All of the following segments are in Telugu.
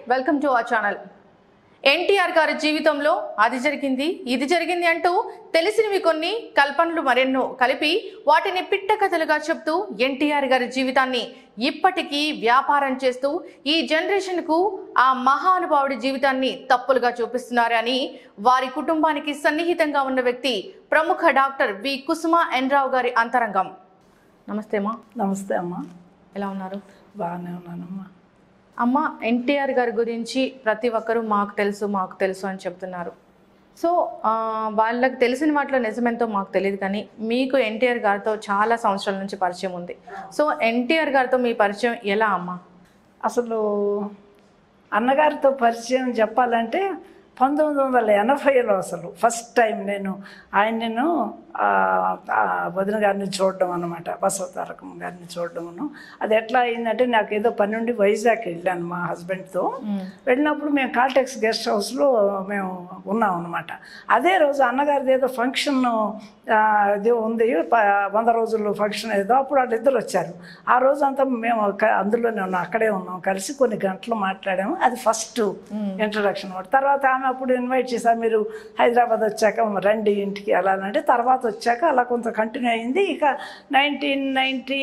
Welcome to our channel NTR గారి జీవితంలో అది జరిగింది ఇది జరిగింది అంటూ తెలిసినవి కొన్ని కల్పనలు మరెన్నో కలిపి వాటిని పిట్ట కథలుగా చెప్తూ ఎన్టీఆర్ గారి జీవితాన్ని ఇప్పటికీ వ్యాపారం చేస్తూ ఈ జనరేషన్కు ఆ మహానుభావుడి జీవితాన్ని తప్పులుగా చూపిస్తున్నారని వారి కుటుంబానికి సన్నిహితంగా ఉన్న వ్యక్తి ప్రముఖ డాక్టర్ వి కుసుమ ఎన్ రావు గారి అంతరంగం నమస్తే అమ్మా నమస్తే అమ్మా ఎలా ఉన్నారు బాగానే ఉన్నానమ్మా అమ్మ ఎన్టీఆర్ గారి గురించి ప్రతి ఒక్కరూ మాకు తెలుసు మాకు తెలుసు అని చెప్తున్నారు సో ఆ, వాళ్ళకి తెలిసిన వాటిలో నిజమెంతో మాకు తెలియదు కానీ మీకు ఎన్టీఆర్ గారితో చాలా సంవత్సరాల నుంచి పరిచయం ఉంది సో ఎన్టీఆర్ గారితో మీ పరిచయం ఎలా అమ్మా అసలు అన్నగారితో పరిచయం చెప్పాలంటే పంతొమ్మిది వందల ఎనభైలో అసలు ఫస్ట్ టైం నేను ఆయన నేను ఆ, ఆ వదిన గారిని చూడడం అనమాట బసవతారకం గారిని చూడడమును అది ఎట్లా అయిందంటే నాకు ఏదో పని నుండి వైజాగ్ వెళ్ళాను మా హస్బెండ్తో వెళ్ళినప్పుడు మేము కాల్టెక్స్ గెస్ట్ హౌస్లో మేము ఉన్నాం అనమాట అదే రోజు అన్నగారిది ఏదో ఫంక్షన్ ఇది ఉంది ప- వంద రోజులు ఫంక్షన్ ఏదో అప్పుడు వాళ్ళిద్దరు వచ్చారు ఆ రోజు అంతా మేము క- అందులోనే ఉన్నాం అక్కడే ఉన్నాం కలిసి కొన్ని గంటలు మాట్లాడాము అది ఫస్ట్ ఇంట్రడక్షన్ మాట తర్వాత ఆమె అప్పుడు ఇన్వైట్ చేశారు మీరు హైదరాబాద్ వచ్చాక రండి ఇంటికి అలా అని అంటే తర్వాత వచ్చాక అలా కొంత కంటిన్యూ అయింది ఇక నైన్టీన్ నైంటీ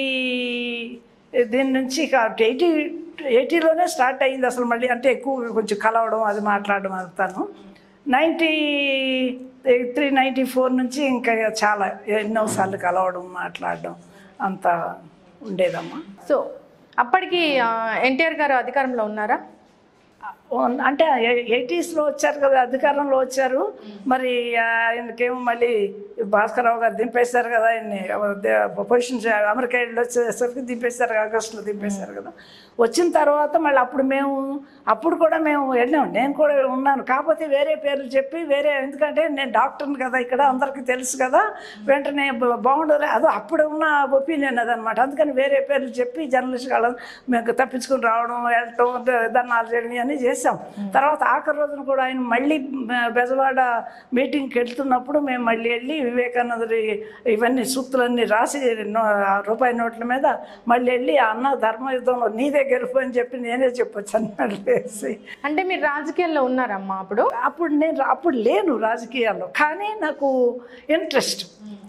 దీని నుంచి ఇక ఎయిటీ ఎయిటీలోనే స్టార్ట్ అయింది అసలు మళ్ళీ అంటే ఎక్కువ కొంచెం కలవడం అది మాట్లాడడం అంతాను నైంటీ త్రీ నైంటీ ఫోర్ నుంచి ఇంకా చాలా ఎన్నోసార్లు కలవడం మాట్లాడడం అంత ఉండేదమ్మా సో అప్పటికి ఎన్టీఆర్ గారు అధికారంలో ఉన్నారా ఓ- అంటే ఎయిటీస్లో వచ్చారు కదా అధికారంలో వచ్చారు మరి ఆయనకేమో మళ్ళీ భాస్కరరావు గారు దింపేశారు కదా ఆయన్ని పొజిషన్ అమెరికా వెళ్ళి వచ్చేసరికి దింపేశారు ఆగస్టులో దింపేశారు కదా వచ్చిన తర్వాత మళ్ళీ అప్పుడు మేము అప్పుడు కూడా మేము వెళ్ళాం నేను కూడా ఉన్నాను కాకపోతే వేరే పేర్లు చెప్పి వేరే ఎందుకంటే నేను డాక్టర్ని కదా ఇక్కడ అందరికీ తెలుసు కదా వెంటనే బ- బాగుండదు అదో అప్పుడు ఉన్న ఒపీనియన్ అదనమాట అందుకని వేరే పేర్లు చెప్పి జర్నలిస్ట్ వాళ్ళని మేము తప్పించుకుని రావడం వెళ్ళటం ద- ధర్నాలు చేయడం అన్నీ చేసాం తర్వాత ఆఖరి రోజున కూడా ఆయన మళ్ళీ బ- బెజవాడ మీటింగ్కి వెళ్తున్నప్పుడు మేము మళ్ళీ వెళ్ళి వివేకానందుడి ఇవన్నీ సూక్తులన్నీ రాసి నో- రూపాయి నోట్ల మీద మళ్ళీ వెళ్ళి అన్న ధర్మయుద్ధంలో నీదే గెలుపు అని చెప్పి నేనే చెప్పొచ్చాను మళ్ళీ వేసి అంటే మీరు రాజకీయాల్లో ఉన్నారమ్మా అప్పుడు అప్పుడు నేను అప్పుడు లేను రాజకీయాల్లో కానీ నాకు ఇంట్రెస్ట్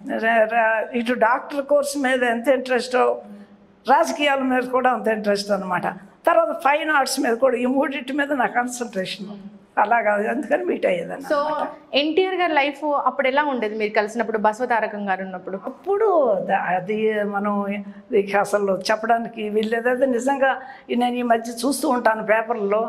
ఇటు డాక్టర్ కోర్స్ మీద ఎంత ఇంట్రెస్టో రాజకీయాల మీద కూడా అంత ఇంట్రెస్ట్ అనమాట తర్వాత ఫైన్ ఆర్ట్స్ మీద కూడా ఈ మూడింటి మీద నా కాన్సన్ట్రేషన్ అలాగా అందుకని మీట్ అయ్యేదాన్ని సో ఎన్టీఆర్ గారి లైఫ్ అప్పుడు ఎలా ఉండేది మీరు కలిసినప్పుడు బసవతారకం గారు ఉన్నప్పుడు అప్పుడు ద- అది మనం ఇక అసలు చెప్పడానికి వీల్లేదు అది నిజంగా నేను ఈ మధ్య చూస్తూ ఉంటాను పేపర్లో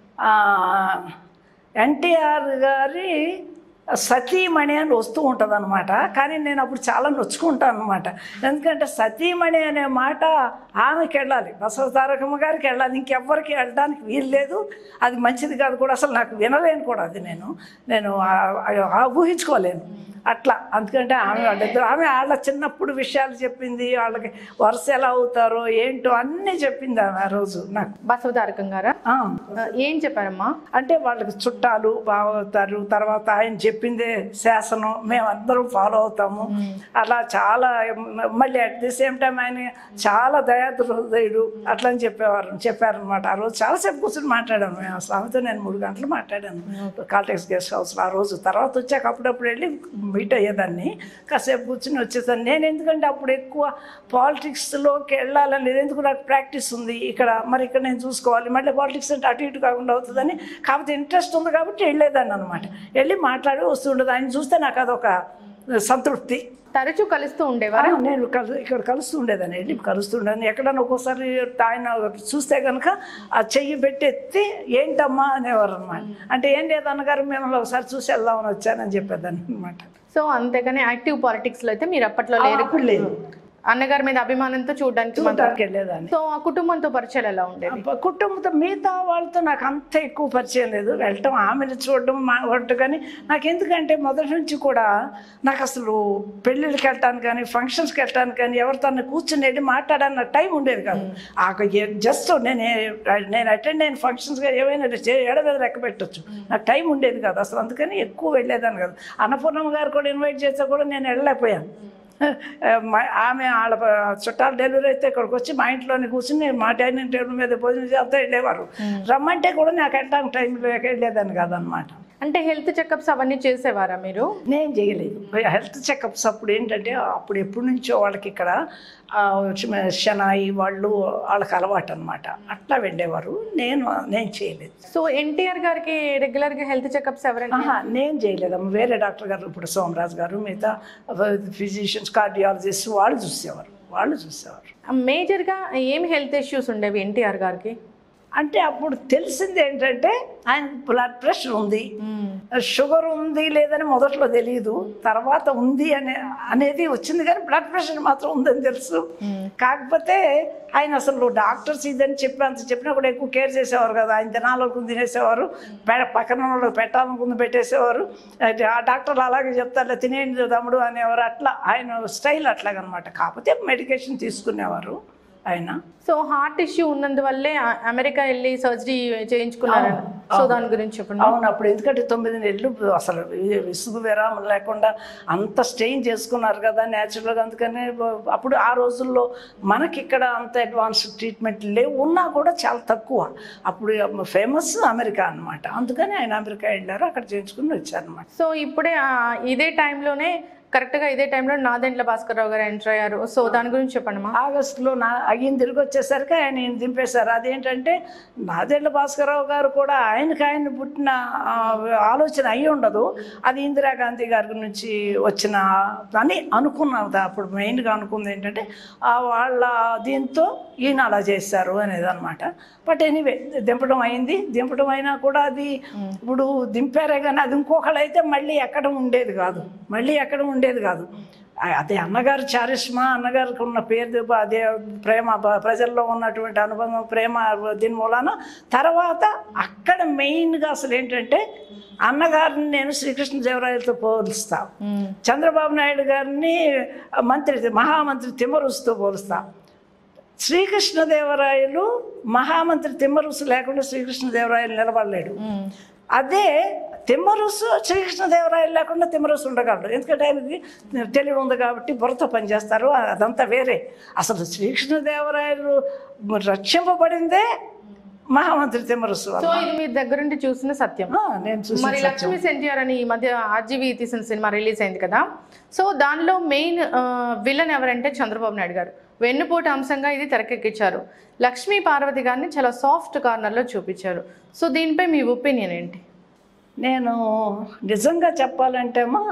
ఎన్టీఆర్ గారి సతీమణి అని వస్తూ ఉంటుంది అనమాట కానీ నేను అప్పుడు చాలా నొచ్చుకుంటాను అనమాట ఎందుకంటే సతీమణి అనే మాట ఆమెకి వెళ్ళాలి బసవ తారకమ్మ గారికి వెళ్ళాలి ఇంకెవ్వరికి వెళ్ళడానికి వీలు లేదు అది మంచిది కాదు కూడా అసలు నాకు వినలేను కూడా అది నేను నేను ఆ- ఆ ఊహించుకోలేను అట్లా అందుకంటే ఆమె వాళ్ళిద్దరు ఆమె వాళ్ళ చిన్నప్పుడు విషయాలు చెప్పింది వాళ్ళకి వరుస ఎలా అవుతారో ఏంటో అన్నీ చెప్పింది ఆమె ఆ రోజు నాకు బసవతారకం గారా ఆ. ఆ, ఏం చెప్పారమ్మా అంటే వాళ్ళకి చుట్టాలు బాగవుతారు తర్వాత ఆయన చెప్పిందే శాసనం మేమందరం ఫాలో అవుతాము అలా చాలా మళ్ళీ అట్ ది సేమ్ టైం ఆయన చాలా దయాదృహృదయుడు అట్లా అని చెప్పేవారు చెప్పారనమాట ఆ రోజు చాలాసేపు కూర్చొని మాట్లాడాను మేము ఆ స్వామితో నేను మూడు గంటలు మాట్లాడాను కాల్టెక్స్ గెస్ట్ హౌస్లో ఆ రోజు తర్వాత వచ్చాక అప్పుడప్పుడు వెళ్ళి మీట్ అయ్యేదాన్ని కాసేపు కూర్చుని వచ్చేసాను నేను ఎందుకంటే అప్పుడు ఎక్కువ పాలిటిక్స్లోకి వెళ్ళాలని లేదు ఎందుకు నాకు ప్రాక్టీస్ ఉంది ఇక్కడ మరి ఇక్కడ నేను చూసుకోవాలి మళ్ళీ పాలిటిక్స్ అంటే అటు ఇటు కాకుండా అవుతుందని కాకపోతే ఇంట్రెస్ట్ ఉంది కాబట్టి వెళ్ళేదాన్ని అనమాట వెళ్ళి మాట్లాడి వస్తుండదు ఆయన చూస్తే నాకు అదొక సంతృప్తి తరచూ కలుస్తూ ఉండేవారా ఆ, నేను కలు ఇక్కడ కలుస్తూ ఉండేదాన్ని వెళ్ళి కలుస్తూ ఉండేదాన్ని ఎక్కడన్నా ఒక్కోసారి ఆయన చూస్తే కనుక ఆ చెయ్యి పెట్టి ఎత్తి ఏంటమ్మా అనేవారు అనమాట అంటే ఏం లేదు అన్నగారు మిమ్మల్ని ఒకసారి చూసి వెళ్దామని వచ్చానని చెప్పేదాన్ని అనమాట సో అంతేగాని యాక్టివ్ పాలిటిక్స్ లో అయితే మీరు అప్పట్లో లేరు అప్పుడు లేదు అన్నగారి మీద అభిమానంతో చూడడానికి మాత్రం. చూడటానికి వెళ్ళేదాన్ని సో ఆ కుటుంబంతో పరిచయాలు ఎలా ఉండేవి అబ్బా, కుటుంబంతో మిగతా వాళ్ళతో నాకు అంత ఎక్కువ పరిచయం లేదు వెళ్ళటం ఆమెను చూడడం మాట్లాడటం కానీ నాకు ఎందుకంటే మొదటి నుంచి కూడా నాకు అసలు పెళ్ళిళ్ళకి వెళ్ళటానికి కానీ ఫంక్షన్స్కి వెళ్ళటానికి కానీ ఎవరితో కూర్చుని వెళ్ళి మాట్లాడడానికి నాకు టైం ఉండేది కాదు ఆ జస్ట్ నేను ఏ- నేను అటెండ్ అయిన ఫంక్షన్స్గా ఏమైనా చే- ఏడ మీద లెక్క పెట్టచ్చు నాకు టైం ఉండేది కాదు అసలు అందుకని ఎక్కువ వెళ్ళేదాన్ని కాదు అన్నపూర్ణమ్మ గారు కూడా ఇన్వైట్ చేస్తే కూడా నేను వెళ్ళలేకపోయాను మా- ఆమె వాళ్ళ చుట్టాలు డెలివరీ అయితే ఇక్కడికి వచ్చి మా ఇంట్లోనే కూర్చుని మా డైనింగ్ టేబుల్ మీద భోజనం చేస్తే వెళ్ళేవారు రమ్మంటే కూడా నాకు వెళ్ళడానికి టైం లేక వెళ్ళేదాన్ని కాదనమాట అంటే హెల్త్ చెకప్స్ అవన్నీ చేసేవారా మీరు నేను చేయలేదు హెల్త్ చెకప్స్ అప్పుడు ఏంటంటే అప్పుడు ఎప్పటి నుంచో వాళ్ళకి ఇక్కడ ఆ, శనాయి వాళ్ళు వాళ్ళకి అలవాటు అనమాట అట్లా వెళ్ళేవారు నేను నేను చేయలేదు సో ఎన్టీఆర్ గారికి రెగ్యులర్ గా హెల్త్ చెకప్స్ ఎవరైనా ఆహా, నేను చేయలేదమ్మ వేరే డాక్టర్ గారు ఇప్పుడు సోమరాజు గారు మిగతా ఫిజిషియన్స్ కార్డియాలజిస్ట్ వాళ్ళు చూసేవారు వాళ్ళు చూసేవారు మేజర్ గా ఏం హెల్త్ ఇష్యూస్ ఉండేవి ఎన్టీఆర్ గారికి అంటే అప్పుడు తెలిసింది ఏంటంటే ఆయన బ్లడ్ ప్రెషర్ ఉంది షుగర్ ఉంది లేదని మొదట్లో తెలియదు తర్వాత ఉంది అనే అనేది వచ్చింది కానీ బ్లడ్ ప్రెషర్ మాత్రం ఉందని తెలుసు కాకపోతే ఆయన అసలు డాక్టర్స్ ఇదని చెప్పి అంత చెప్పినా కూడా ఎక్కువ కేర్ చేసేవారు కదా ఆయన తినాలనుకుని తినేసేవారు పె- పక్కన వాళ్ళకి పెట్టాలనుకుని పెట్టేసేవారు అయితే ఆ డాక్టర్లు అలాగే చెప్తారు తినేయండి తమ్ముడు అనేవారు అట్లా ఆయన స్టైల్ అట్లాగనమాట కాకపోతే మెడికేషన్ తీసుకునేవారు ఆయన సో హార్ట్ ఇష్యూ ఉన్నందువల్లే అ- అమెరికా వెళ్ళి సర్జరీ చేయించుకున్నారు సో దాని గురించి చెప్పండి అవును అప్పుడు ఎందుకంటే తొమ్మిది నెలలు అసలు వి- విసుగు విరామం లేకుండా అంత స్టెయిన్ చేసుకున్నారు కదా న్యాచురల్గా అందుకనే అప్పుడు ఆ రోజుల్లో మనకి ఇక్కడ అంత అడ్వాన్స్ ట్రీట్మెంట్ లేవు ఉన్నా కూడా చాలా తక్కువ అప్పుడు ఫేమస్ అమెరికా అన్నమాట అందుకని ఆయన అమెరికా వెళ్ళారు అక్కడ చేయించుకుని వచ్చారనమాట సో ఇప్పుడే ఆ, ఇదే టైంలోనే కరెక్ట్గా ఇదే టైంలో నాదెండ్ల భాస్కర్రావు గారు ఎంటర్ అయ్యారు సో దాని గురించి చెప్పండి మా ఆగస్టులో నా అయ్యింది తిరిగి వచ్చేసరికి ఆయన ఈయన దింపేశారు అదేంటంటే నాదెండ్ల భాస్కరరావు గారు కూడా ఆయనకి ఆయన పుట్టిన ఆ, ఆలోచన అయి ఉండదు అది ఇందిరాగాంధీ గారి నుంచి వచ్చిన అని అనుకున్నది అప్పుడు మెయిన్గా అనుకుంది ఏంటంటే ఆ వాళ్ళ దీంతో ఈయన అలా చేశారు అనేది అనమాట బట్ ఎనీవే దింపడం అయింది దింపడం అయినా కూడా అది ఇప్పుడు దింపారే కానీ అది ఇంకొకళ్ళు అయితే మళ్ళీ ఎక్కడ ఉండేది కాదు మళ్ళీ ఎక్కడ ఉండేది కాదు ఆ- అదే అన్నగారు చారిష్మా అన్నగారికి ఉన్న పేరు అదే ప్రేమ ప- ప్రజల్లో ఉన్నటువంటి అనుబంధం ప్రేమ దీని మూలాన తర్వాత అక్కడ మెయిన్గా అసలు ఏంటంటే అన్నగారిని నేను శ్రీకృష్ణదేవరాయలతో పోలుస్తా చంద్రబాబు నాయుడు గారిని మంత్రి మహామంత్రి తిమ్మరుసుతో పోలుస్తా శ్రీకృష్ణదేవరాయలు మహామంత్రి తిమ్మరుసు లేకుండా శ్రీకృష్ణదేవరాయలు నిలబడలేడు అదే తిమ్మరుసు శ్రీకృష్ణదేవరాయలు లేకుండా తిమ్మరుసు ఉండగలడు ఎందుకంటే ఆయనకి తెలివి ఉంది కాబట్టి బుర్రతో పనిచేస్తారు అదంతా వేరే అసలు శ్రీకృష్ణదేవరాయలు రక్షింపబడిందే మహామంత్రి తిమ్మరుసు వల్ల. సో ఇది మీ దగ్గరుండి చూసిన సత్యం ఆ, నేను చూసి మరి లక్ష్మీ సెన్టీఆర్ అని ఈ మధ్య ఆర్జీవి తీసిన సినిమా రిలీజ్ అయింది కదా సో దానిలో మెయిన్ విలన్ ఎవరంటే చంద్రబాబు నాయుడు గారు వెన్నుపోటు అంశంగా ఇది తెరకెక్కించారు లక్ష్మీ పార్వతి గారిని చాలా సాఫ్ట్ కార్నర్లో చూపించారు సో దీనిపై మీ ఒపీనియన్ ఏంటి నేను నిజంగా చెప్పాలంటేమా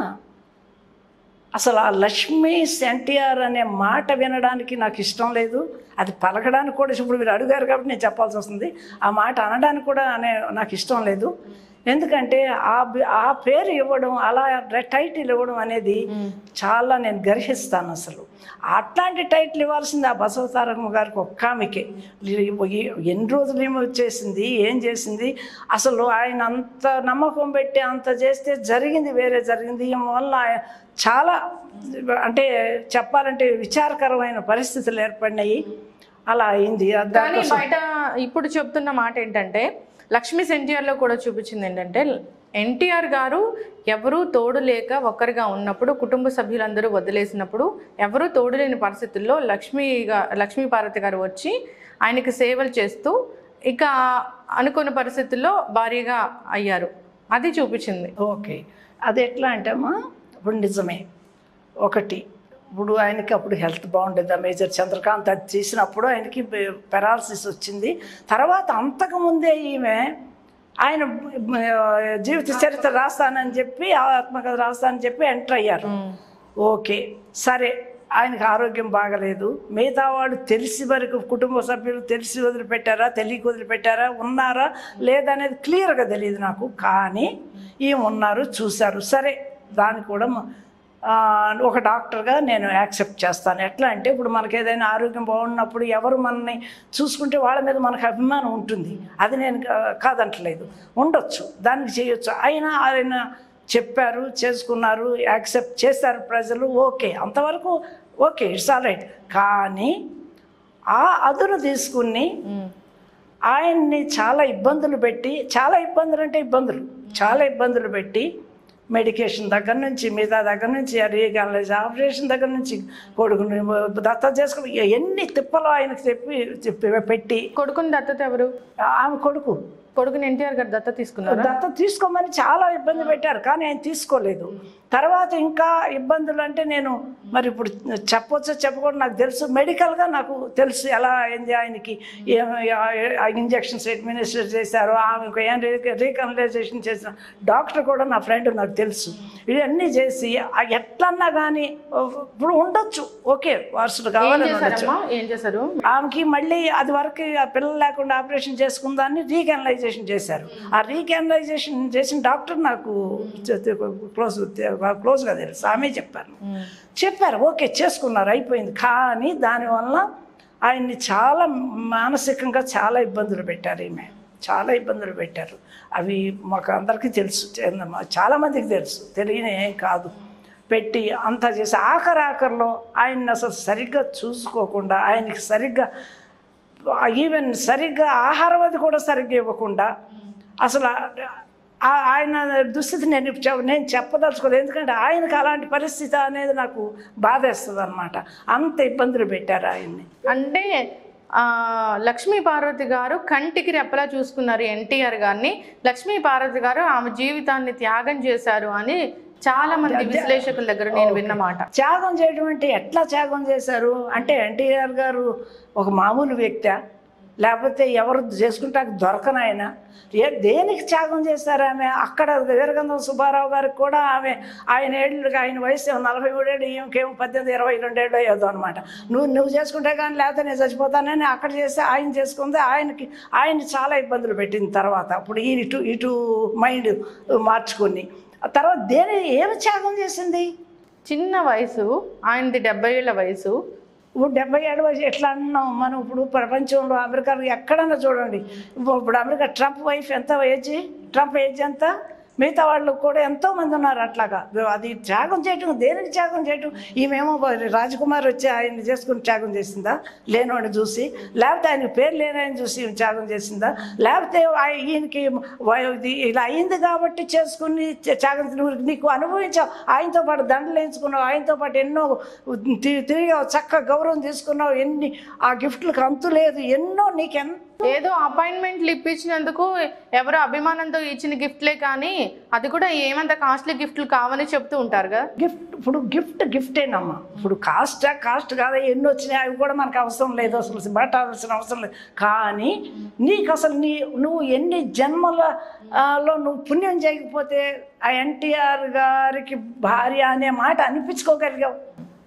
అసలు ఆ లక్ష్మీ ఎన్టీఆర్ అనే మాట వినడానికి నాకు ఇష్టం లేదు అది పలకడానికి కూడా ఇప్పుడు మీరు అడిగారు కాబట్టి నేను చెప్పాల్సి వస్తుంది ఆ మాట అనడానికి కూడా అనే నాకు ఇష్టం లేదు ఎందుకంటే ఆ బి- ఆ పేరు ఇవ్వడం అలా టైటిల్ ఇవ్వడం అనేది చాలా నేను గర్హిస్తాను అసలు అట్లాంటి టైటిల్ ఇవ్వాల్సింది ఆ బసవతారకమ్మ గారికి ఒక్క ఆమెకే ఈ- ఎన్ని రోజులు ఏమో వచ్చేసింది ఏం చేసింది అసలు ఆయన అంత నమ్మకం పెట్టి అంత చేస్తే జరిగింది వేరే జరిగింది ఈమె వల్ల ఆయ- చాలా అంటే చెప్పాలంటే విచారకరమైన పరిస్థితులు ఏర్పడినాయి అలా అయింది కానీ దానికోసం బయట ఇప్పుడు చెప్తున్న మాట ఏంటంటే లక్ష్మీ ఎన్టీఆర్ లో కూడా చూపించింది ఏంటంటే ఎన్టీఆర్ గారు ఎవరూ తోడు లేక ఒక్కరిగా ఉన్నప్పుడు కుటుంబ సభ్యులందరూ వదిలేసినప్పుడు ఎవరూ తోడు లేని పరిస్థితుల్లో లక్ష్మీ గా- లక్ష్మీ పార్వతి గారు వచ్చి ఆయనకి సేవలు చేస్తూ ఇక అనుకున్న పరిస్థితుల్లో భారీగా అయ్యారు అది చూపించింది ఓకే అది ఎట్లా అంటే అమ్మా ఇప్పుడు నిజమే ఒకటి ఇప్పుడు ఆయనకి అప్పుడు హెల్త్ బాగుండేది ఆ మేజర్ చంద్రకాంత్ అది చేసినప్పుడు ఆయనకి పెరాలసిస్ వచ్చింది తర్వాత అంతకుముందే ఈమె ఆయన ఆ, జీవిత చరిత్ర రాస్తానని చెప్పి ఆత్మకథ రాస్తానని చెప్పి ఎంటర్ అయ్యారు ఓకే సరే ఆయనకు ఆరోగ్యం బాగలేదు మిగతా వాళ్ళు తెలిసి వరకు కుటుంబ సభ్యులు తెలిసి వదిలిపెట్టారా తెలియక వదిలిపెట్టారా ఉన్నారా లేదనేది క్లియర్గా తెలియదు నాకు కానీ ఈమె ఉన్నారు చూశారు సరే దాన్ని కూడా మ- ఆ, ఒక డాక్టర్గా నేను యాక్సెప్ట్ చేస్తాను ఎట్లా అంటే ఇప్పుడు మనకి ఏదైనా ఆరోగ్యం బాగున్నప్పుడు ఎవరు మనల్ని చూసుకుంటే వాళ్ళ మీద మనకు అభిమానం ఉంటుంది అది నేను కా- కాదంటలేదు ఉండొచ్చు దానికి చేయొచ్చు అయినా ఆయన చెప్పారు చేసుకున్నారు యాక్సెప్ట్ చేశారు ప్రజలు ఓకే అంతవరకు ఓకే ఇట్స్ ఆల్ రైట్ కానీ ఆ అదును తీసుకుని ఆయన్ని చాలా ఇబ్బందులు పెట్టి చాలా ఇబ్బందులు అంటే ఇబ్బందులు చాలా ఇబ్బందులు పెట్టి మెడికేషన్ దగ్గర నుంచి మిగతా దగ్గర నుంచి రీగాలైజ్ ఆపరేషన్ దగ్గర నుంచి కొడుకుని దత్త చేసుకుని ఎన్ని తిప్పలు ఆయనకు చెప్పి చెప్పి పెట్టి కొడుకుని దత్తత ఎవరు ఆమె కొడుకు కొడుకుని ఎన్టీఆర్ గారు దత్త తీసుకున్నారా దత్త తీసుకోమని చాలా ఇబ్బంది పెట్టారు కానీ ఆయన తీసుకోలేదు తర్వాత ఇంకా ఇబ్బందులు అంటే నేను మరి ఇప్పుడు చెప్పొచ్చో చెప్పకూడదు నాకు తెలుసు మెడికల్గా నాకు తెలుసు ఎలా అయింది ఆయనకి ఇంజెక్షన్స్ అడ్మినిస్టర్ చేశారు ఆమెకు ఏం రీకనలైజేషన్ చేసిన డాక్టర్ కూడా నా ఫ్రెండ్ నాకు తెలుసు ఇవన్నీ చేసి ఆ ఎట్లన్నా కానీ ఇప్పుడు ఉండొచ్చు ఓకే వారసుడు ఏం కావాలని ఉండొచ్చు చేశారమ్మా ఏం చేశారు ఆమెకి మళ్ళీ అది వరకు ఆ పిల్లలు లేకుండా ఆపరేషన్ చేసుకుందాన్ని రీకెనలైజేషన్ చేశారు ఆ రీకెనలైజేషన్ చేసిన డాక్టర్ నాకు క్లోజ్ క్లోజ్గా తెలుసు ఆమె చెప్పారు చెప్పారు ఓకే చేసుకున్నారు అయిపోయింది కానీ దానివల్ల ఆయన్ని చాలా మానసికంగా చాలా ఇబ్బందులు పెట్టారు ఈమె చాలా ఇబ్బందులు పెట్టారు అవి మాకు అందరికీ తెలుసు చాలామందికి తెలుసు తెలియని ఏం కాదు పెట్టి అంతా చేసి ఆఖరి ఆఖరిలో ఆయన్ని అసలు సరిగ్గా చూసుకోకుండా ఆయనకి సరిగ్గా ఈవెన్ సరిగ్గా ఆహారం అది కూడా సరిగ్గా ఇవ్వకుండా అసలు ఆ- ఆయన దుస్థితి నేను ఇప్పుడు చెప్- నేను చెప్పదలుచుకోలేదు ఎందుకంటే ఆయనకు అలాంటి పరిస్థితి అనేది నాకు బాధేస్తుంది అనమాట అంత ఇబ్బందులు పెట్టారు ఆయన్ని అంటే ఆ, లక్ష్మీ పార్వతి గారు కంటికి రెప్పలా చూసుకున్నారు ఎన్టీఆర్ గారిని లక్ష్మీ పార్వతి గారు ఆమె జీవితాన్ని త్యాగం చేశారు అని చాలా మంది విశ్లేషకుల దగ్గర నేను విన్న మాట త్యాగం చేయడం అంటే ఎట్లా త్యాగం చేశారు అంటే ఎన్టీఆర్ గారు ఒక మామూలు వ్యక్తి లేకపోతే ఎవరు చేసుకుంటానికి దొరకని ఆయన ఏ దేనికి త్యాగం చేశారు ఆమె అక్కడ వీరగంధం సుబ్బారావు గారికి కూడా ఆమె ఆయన ఏళ్ళు ఆయన వయసు ఏమో నలభై మూడేళ్ళు ఈమెకేమో పద్దెనిమిది ఇరవై రెండేళ్ళు ఏదో అనమాట నువ్వు నువ్వు చేసుకుంటే కానీ లేకపోతే నేను చచ్చిపోతానని అక్కడ చేస్తే ఆయన చేసుకుంది ఆయనకి ఆయన చాలా ఇబ్బందులు పెట్టిన తర్వాత అప్పుడు ఈ ఇటు ఇటు మైండ్ మార్చుకొని ఆ తర్వాత దేని ఏమి త్యాగం చేసింది చిన్న వయసు ఆయనది డెబ్బై ఏళ్ళ వయసు ఇప్పుడు డెబ్బై ఏడు వయసు ఎట్లా అంటున్నాం మనం ఇప్పుడు ప్రపంచంలో అమెరికాలో ఎక్కడన్నా చూడండి ఇప్పుడు అమెరికా ట్రంప్ వైఫ్ ఎంత ఏజ్ ట్రంప్ ఏజ్ ఎంత మిగతా వాళ్ళు కూడా ఎంతో మంది ఉన్నారు అట్లాగా అది త్యాగం చేయటం దేనికి త్యాగం చేయటం ఈమెమో రాజకుమార్ వచ్చి ఆయన్ని చేసుకుని త్యాగం చేసిందా లేనివాడిని చూసి లేకపోతే ఆయన పేరు లేని ఆయన చూసి ఈమె త్యాగం చేసిందా లేకపోతే ఆయ- ఈయనకి వయ- ఇది ఇలా అయింది కాబట్టి చేసుకుని త్య- త్యాగం నువ్వు నీకు అనుభవించావు ఆయనతో పాటు దండలు వేయించుకున్నావు ఆయనతో పాటు ఎన్నో తి- తిరిగావు చక్క గౌరవం తీసుకున్నావు ఎన్ని ఆ గిఫ్ట్లకు అంతు లేదు ఎన్నో నీకెంత ఏదో అపాయింట్మెంట్లు ఇప్పించినందుకు ఎవరో అభిమానంతో ఇచ్చిన గిఫ్ట్లే కానీ అది కూడా ఏమంత కాస్ట్లీ గిఫ్ట్లు కావని చెప్తూ ఉంటారుగా గిఫ్ట్ ఇప్పుడు గిఫ్ట్ గిఫ్టేనమ్మా ఇప్పుడు కాస్టా కాస్ట్ కాదా ఎన్ని వచ్చినాయి అవి కూడా మనకు అవసరం లేదు అసలు పట్టాల్సిన అవసరం లేదు కానీ నీకు అసలు నీ నువ్వు ఎన్ని జన్మల ఆ, లో నువ్వు పుణ్యం చేయకపోతే ఆ ఎన్టీఆర్ గారికి భార్య అనే మాట అనిపించుకోగలిగావు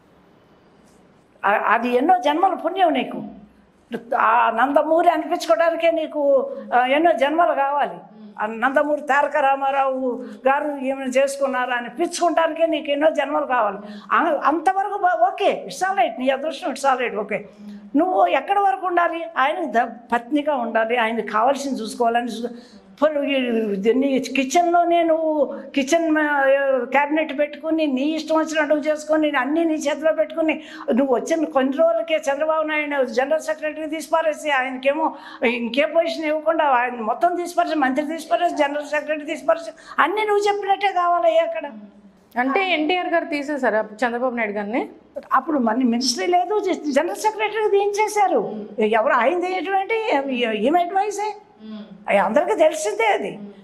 ఆ- అది ఎన్నో జన్మల పుణ్యం నీకు ఆ నందమూరి అనిపించుకోవడానికే నీకు ఆ, ఎన్నో జన్మలు కావాలి ఆ నందమూరి తారక రామారావు గారు ఏమైనా చేసుకున్నారా అనిపించుకోవడానికే నీకు ఎన్నో జన్మలు కావాలి ఆ- అంతవరకు బా- ఓకే ఇట్స్ ఆల్ రైట్ నీ అదృష్టం ఇట్స్ ఆల్ రైట్ ఓకే నువ్వు ఎక్కడి వరకు ఉండాలి ఆయన ద పత్నిగా ఉండాలి ఆయనకి కావాల్సింది చూసుకోవాలని చూసుకో ఇప్పుడు ఈ- నీ కిచెన్లోనే నువ్వు కిచెన్ క్యాబినెట్ పెట్టుకుని నీ ఇష్టం వచ్చినట్టు చేసుకొని అన్నీ నీ చేతిలో పెట్టుకుని నువ్వు వచ్చిన కొన్ని రోజులకే చంద్రబాబు నాయుడు జనరల్ సెక్రటరీ తీసిపారేసి ఆయనకేమో ఇంకే పొజిషన్ ఇవ్వకుండా ఆయన మొత్తం తీసిపారేసి మంత్రి తీసిపారేసి జనరల్ సెక్రటరీ తీసిపారేసి అన్నీ నువ్వు చెప్పినట్టే కావాలయ్యా అక్కడ అంటే ఎన్టీఆర్ గారు తీసేశారు చంద్రబాబు నాయుడు గారిని అప్పుడు మన మినిస్ట్రీ లేదు జనరల్ సెక్రటరీ దించేశారు ఎవరు ఆయన తీయటువంటి ఈమె అడ్వైసే అందరికీ తెలిసిందే అది